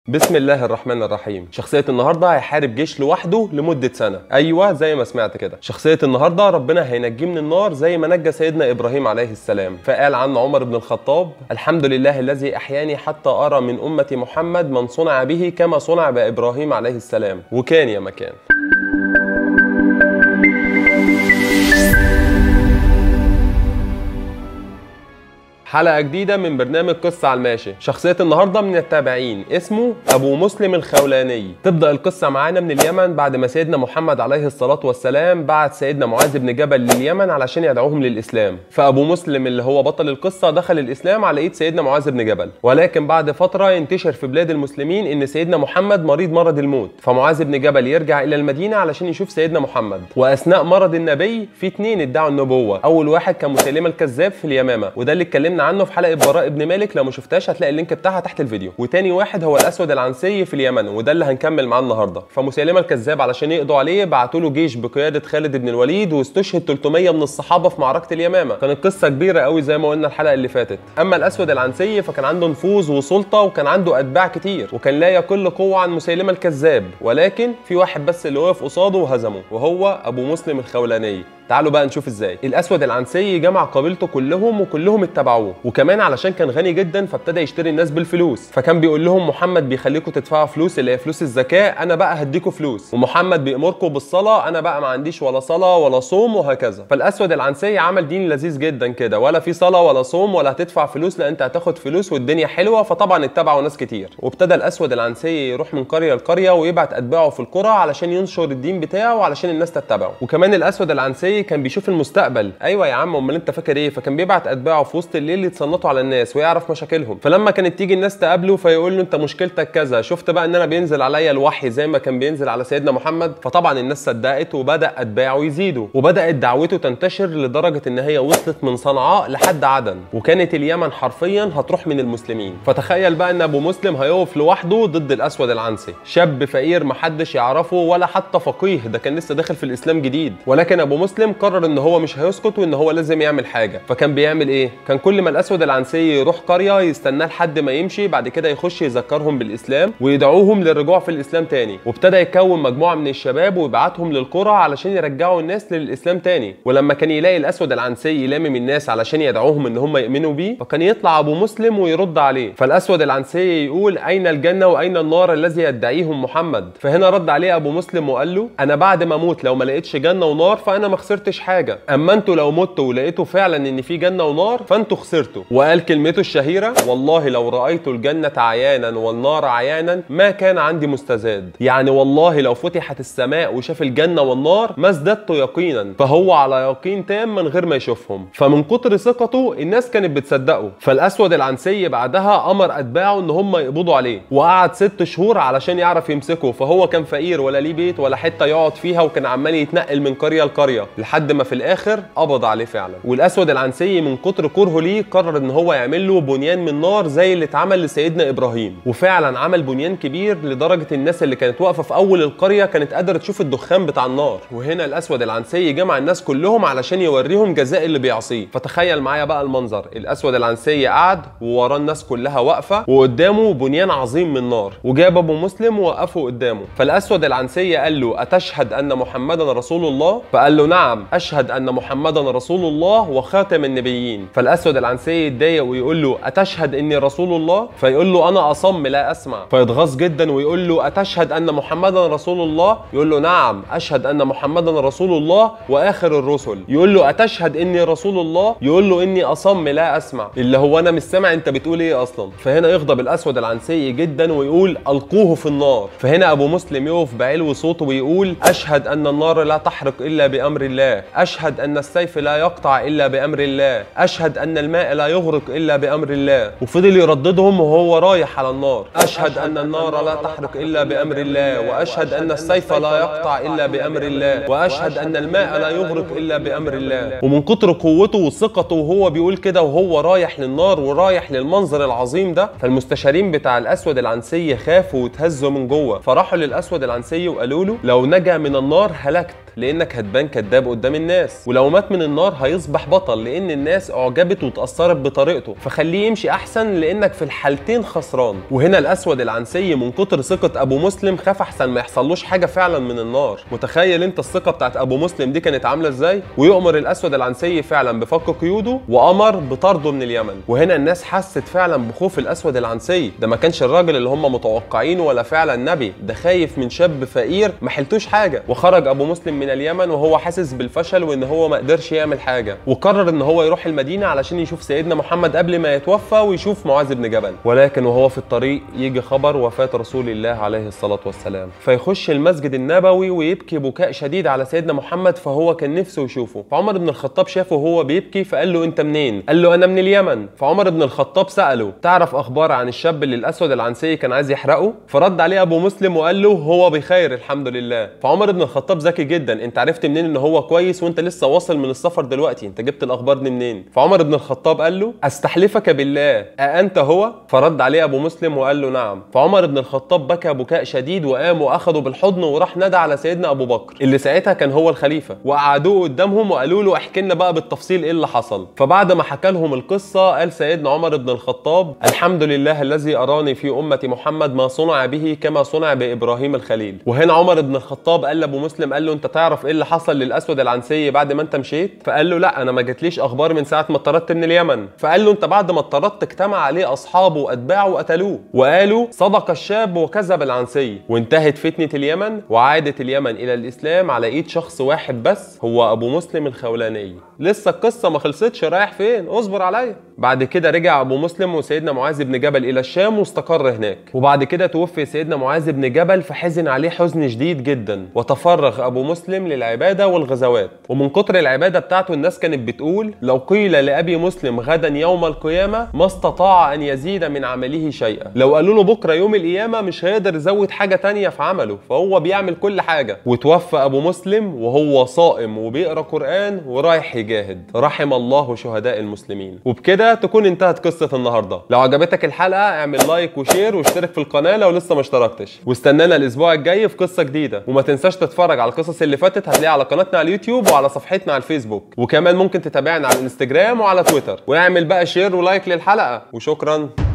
بسم الله الرحمن الرحيم شخصية النهاردة هيحارب جيش لوحده لمدة سنة أيوة زي ما سمعت كده شخصية النهاردة ربنا هينجيه من النار زي ما نجى سيدنا إبراهيم عليه السلام فقال عنه عمر بن الخطاب الحمد لله الذي أحياني حتى أرى من أمة محمد من صنع به كما صنع بإبراهيم عليه السلام وكان يا مكان حلقة جديدة من برنامج قصة على الماشي شخصية النهاردة من التابعين اسمه أبو مسلم الخولاني تبدأ القصة معانا من اليمن بعد ما سيدنا محمد عليه الصلاة والسلام بعت سيدنا معاذ بن جبل لليمن علشان يدعوهم للإسلام فأبو مسلم اللي هو بطل القصة دخل الإسلام على إيد سيدنا معاذ بن جبل ولكن بعد فترة ينتشر في بلاد المسلمين إن سيدنا محمد مريض مرض الموت فمعاذ بن جبل يرجع إلى المدينة علشان يشوف سيدنا محمد وأثناء مرض النبي في اتنين ادعوا النبوة أول واحد كان مسيلمة الكذاب في اليمامة وده اللي اتكلمنا عنه في حلقه براء ابن مالك لو ما شفتهاش هتلاقي اللينك بتاعها تحت الفيديو وتاني واحد هو الاسود العنسي في اليمن وده اللي هنكمل معاه النهارده فمسيلمه الكذاب علشان يقضوا عليه بعتوا له جيش بقياده خالد بن الوليد واستشهد 300 من الصحابه في معركه اليمامه كانت قصه كبيره قوي زي ما قلنا الحلقه اللي فاتت اما الاسود العنسي فكان عنده نفوذ وسلطه وكان عنده اتباع كتير وكان لا يقل قوه عن مسيلمه الكذاب ولكن في واحد بس اللي وقف قصاده وهزمه وهو ابو مسلم الخولاني تعالوا بقى نشوف ازاي الاسود العنسي جمع قبيلته كلهم وكلهم اتبعوه وكمان علشان كان غني جدا فابتدى يشتري الناس بالفلوس فكان بيقول لهم محمد بيخليكم تدفعوا فلوس اللي هي فلوس الزكاه انا بقى هديكم فلوس ومحمد بيامركم بالصلاه انا بقى ما عنديش ولا صلاه ولا صوم وهكذا فالاسود العنسي عمل دين لذيذ جدا كده ولا في صلاه ولا صوم ولا هتدفع فلوس لا انت هتاخد فلوس والدنيا حلوه فطبعا اتبعوا ناس كتير وابتدى الاسود العنسي يروح من قريه لقريه ويبعت اتباعه في القرى علشان ينشر الدين بتاعه وعلشان الناس تتبعه وكمان الاسود العنسي كان بيشوف المستقبل ايوه يا عم امال انت فاكر ايه فكان بيبعت اتباعه في وسط الليل يتصنتوا على الناس ويعرف مشاكلهم فلما كانت تيجي الناس تقابله فيقول له انت مشكلتك كذا شفت بقى ان انا بينزل عليا الوحي زي ما كان بينزل على سيدنا محمد فطبعا الناس صدقت وبدا اتباعه يزيدوا وبدات دعوته تنتشر لدرجه ان هي وصلت من صنعاء لحد عدن وكانت اليمن حرفيا هتروح من المسلمين فتخيل بقى ان ابو مسلم هيقف لوحده ضد الاسود العنسي شاب فقير محدش يعرفه ولا حتى فقيه ده كان لسه داخل في الاسلام جديد ولكن ابو مسلم قرر ان هو مش هيسكت وان هو لازم يعمل حاجه فكان بيعمل ايه كان كل ما الاسود العنسي يروح قريه يستناه لحد ما يمشي بعد كده يخش يذكرهم بالاسلام ويدعوهم للرجوع في الاسلام تاني وابتدى يكون مجموعه من الشباب ويبعتهم للقرى علشان يرجعوا الناس للاسلام تاني ولما كان يلاقي الاسود العنسي يلامم الناس علشان يدعوهم ان هم يؤمنوا بيه فكان يطلع ابو مسلم ويرد عليه فالاسود العنسي يقول اين الجنه واين النار الذي يدعيهم محمد فهنا رد عليه ابو مسلم وقال له انا بعد ما اموت لو ما لقيتش جنه ونار فانا ما خسرتش حاجه اما انتوا لو متوا ولقيتوا فعلا ان في جنه ونار فانتوا خسرتوا وقال كلمته الشهيره والله لو رايت الجنه عيانا والنار عيانا ما كان عندي مستزاد يعني والله لو فتحت السماء وشاف الجنه والنار ما ازددت يقينا فهو على يقين تام من غير ما يشوفهم فمن كتر ثقته الناس كانت بتصدقه فالاسود العنسي بعدها امر اتباعه ان هم يقبضوا عليه وقعد ست شهور علشان يعرف يمسكه فهو كان فقير ولا ليه بيت ولا حته يقعد فيها وكان عمال يتنقل من قريه لقريه لحد ما في الاخر قبض عليه فعلا والاسود العنسي من كتر كرهه ليه قرر ان هو يعمل له بنيان من نار زي اللي اتعمل لسيدنا ابراهيم وفعلا عمل بنيان كبير لدرجه الناس اللي كانت واقفه في اول القريه كانت قادره تشوف الدخان بتاع النار وهنا الاسود العنسي جمع الناس كلهم علشان يوريهم جزاء اللي بيعصيه فتخيل معايا بقى المنظر الاسود العنسي قعد ووراه الناس كلها واقفه وقدامه بنيان عظيم من نار وجاب ابو مسلم ووقفه قدامه فالاسود العنسي قال له اتشهد ان محمدا رسول الله فقال له نعم اشهد ان محمدا رسول الله وخاتم النبيين فالاسود العنسي يتضايق ويقول له اتشهد اني رسول الله فيقول له انا اصم لا اسمع فيتغاظ جدا ويقول له اتشهد ان محمدا رسول الله يقول له نعم اشهد ان محمدا رسول الله واخر الرسل يقول له اتشهد اني رسول الله يقول له اني اصم لا اسمع اللي هو انا مش سامع انت بتقول ايه اصلا فهنا يغضب الاسود العنسي جدا ويقول القوه في النار فهنا ابو مسلم يقف بعلو صوته ويقول اشهد ان النار لا تحرق الا بامر الله اشهد ان السيف لا يقطع الا بامر الله اشهد ان الماء لا يغرق الا بامر الله وفضل يرددهم وهو رايح على النار اشهد ان النار لا تحرق الا بامر الله واشهد ان السيف لا يقطع الا بامر الله واشهد ان الماء لا يغرق الا بامر الله ومن كتر قوته وثقته وهو بيقول كده وهو رايح للنار ورايح للمنظر العظيم ده فالمستشارين بتاع الاسود العنسي خافوا واتهزوا من جوه فراحوا للاسود العنسي وقالوا له لو نجا من النار هلكت لانك هتبان كذاب قدام الناس ولو مات من النار هيصبح بطل لان الناس اعجبت وتاثرت بطريقته فخليه يمشي احسن لانك في الحالتين خسران وهنا الاسود العنسي من كتر ثقه ابو مسلم خاف احسن ما يحصلوش حاجه فعلا من النار متخيل انت الثقه بتاعت ابو مسلم دي كانت عامله ازاي ويؤمر الاسود العنسي فعلا بفك قيوده وامر بطرده من اليمن وهنا الناس حست فعلا بخوف الاسود العنسي ده ما كانش الراجل اللي هم متوقعينه ولا فعلا نبي ده خايف من شاب فقير ما حلتوش حاجه وخرج ابو مسلم من اليمن وهو حاسس بالفشل وان هو ما قدرش يعمل حاجه وقرر ان هو يروح المدينه علشان يشوف سيدنا محمد قبل ما يتوفى ويشوف معاذ بن جبل ولكن وهو في الطريق يجي خبر وفاه رسول الله عليه الصلاه والسلام فيخش المسجد النبوي ويبكي بكاء شديد على سيدنا محمد فهو كان نفسه يشوفه فعمر بن الخطاب شافه وهو بيبكي فقال له انت منين قال له انا من اليمن فعمر بن الخطاب ساله تعرف اخبار عن الشاب اللي الاسود العنسي كان عايز يحرقه فرد عليه ابو مسلم وقال له هو بخير الحمد لله فعمر بن الخطاب ذكي جدا انت عرفت منين ان هو كويس وانت لسه واصل من السفر دلوقتي انت جبت الاخبار دي منين فعمر بن الخطاب قال له استحلفك بالله أأنت هو فرد عليه ابو مسلم وقال له نعم فعمر بن الخطاب بكى بكاء شديد وقام واخده بالحضن وراح نادى على سيدنا ابو بكر اللي ساعتها كان هو الخليفه وقعدوه قدامهم وقالوا له احكي لنا بقى بالتفصيل ايه اللي حصل فبعد ما حكى لهم القصه قال سيدنا عمر بن الخطاب الحمد لله الذي اراني في امه محمد ما صنع به كما صنع بابراهيم الخليل وهنا عمر بن الخطاب قال لابو مسلم قال له انت تعرف ايه اللي حصل للاسود العنسي بعد ما انت مشيت فقال له لا انا ما جاتليش اخبار من ساعه ما اتطردت من اليمن فقال له انت بعد ما اتطردت اجتمع عليه اصحابه واتباعه وقتلوه وقالوا صدق الشاب وكذب العنسي وانتهت فتنه اليمن وعادت اليمن الى الاسلام على ايد شخص واحد بس هو ابو مسلم الخولاني لسه القصه ما خلصتش رايح فين اصبر عليا بعد كده رجع ابو مسلم وسيدنا معاذ بن جبل الى الشام واستقر هناك وبعد كده توفي سيدنا معاذ بن جبل فحزن عليه حزن شديد جدا وتفرغ ابو مسلم للعباده والغزوات ومن كتر العباده بتاعته الناس كانت بتقول لو قيل لابي مسلم غدا يوم القيامه ما استطاع ان يزيد من عمله شيئا لو قالوا له بكره يوم القيامه مش هيقدر يزود حاجه تانية في عمله فهو بيعمل كل حاجه وتوفى ابو مسلم وهو صائم وبيقرا قران ورايح يجاهد رحم الله شهداء المسلمين وبكده تكون انتهت قصه النهارده لو عجبتك الحلقه اعمل لايك وشير واشترك في القناه لو لسه ما اشتركتش واستنانا الاسبوع الجاي في قصه جديده وما تنساش تتفرج على القصص اللي فاتت هتلاقيها على قناتنا على اليوتيوب وعلى صفحتنا على الفيسبوك وكمان ممكن تتابعنا على الانستجرام وعلى تويتر واعمل بقى شير ولايك للحلقه وشكرا